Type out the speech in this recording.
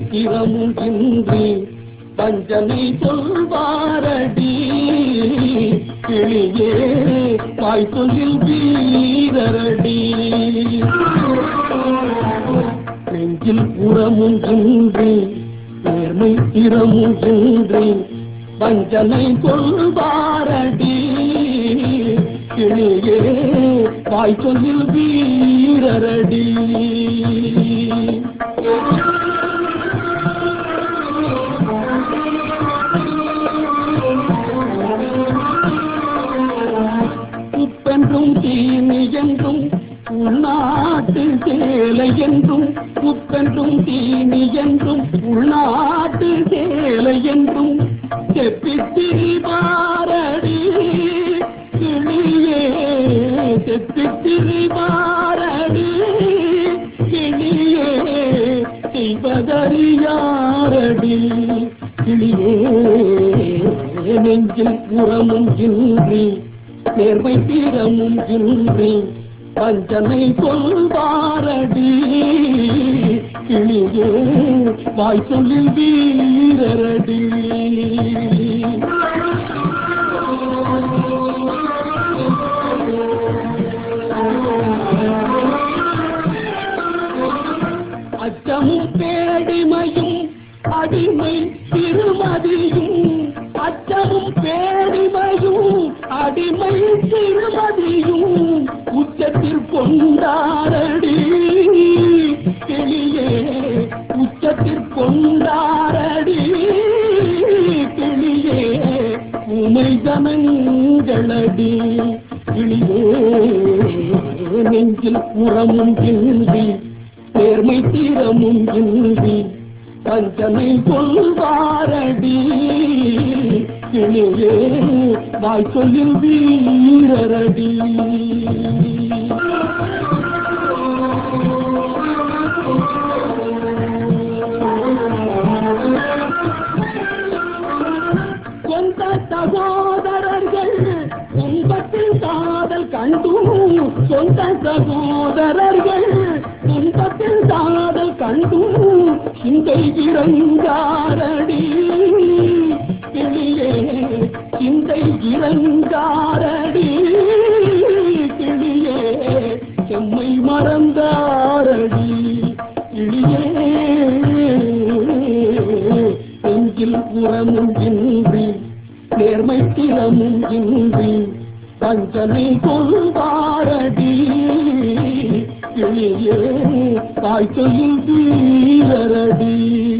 திறமும் இன்றி வஞ்சனை சொல்வாரடி கிளியே வாய் சொல்லில் வீரரடி நெஞ்சில் புறமும் இன்றி நேர்மை திறமும் இன்றி வஞ்சனை சொல்வாரடி கிளியே வாய் சொல்லில் வீரரடி உப்பென்றும் தீனி என்றும் உள்நாட்டு சேலை என்றும் உப்பென்றும் தீனி என்றும் உள்நாட்டு சேலை என்றும் செப்பித்திரி பாரடி கிளியே செப்பித்திரி பாரடி கிளியே செய்வதறியாரடி கிளியே நெஞ்சில் புறமும் இன்றி நேர்மை தீரமும் இன்றி பஞ்சனை சொல்வாரடி கிளியே வாய் சொல்லில் வீரரடி அச்சமும் பேடிமையும் அடிமை திருமதியும் அச்சமும் பேடிமையும் அடிமை திருமதியும் உச்சத்தில் கொண்டாரடி கிளியே உச்சத்தில் கொண்டாரடி கிளியே உமை ஜனங்களடி கிளியே நெஞ்சில் புறமும் இன்றி நேர்மை தீரமும் இன்றி பஞ்சனை சொல்வாரடி கிளியே வாய் சொல்லில் வீரரடி சொந்த சகோதரர்கள் துன்பத்தில் காதல் கண்டும் சொந்த சகோதரர்கள் துன்பத்தில் காதல் கண்டும் சிந்தை இறங்காரடி கிளியே சிந்தை இறங்காரடி கிளியே செம்மை மறந்தாரடி கிளியே நெஞ்சில் புறமும் இன்றி நேர்மை திறமும் இன்றி பஞ்சனை கொள்வாரடி கிளியே தாய் சொல்லில் வீரரடி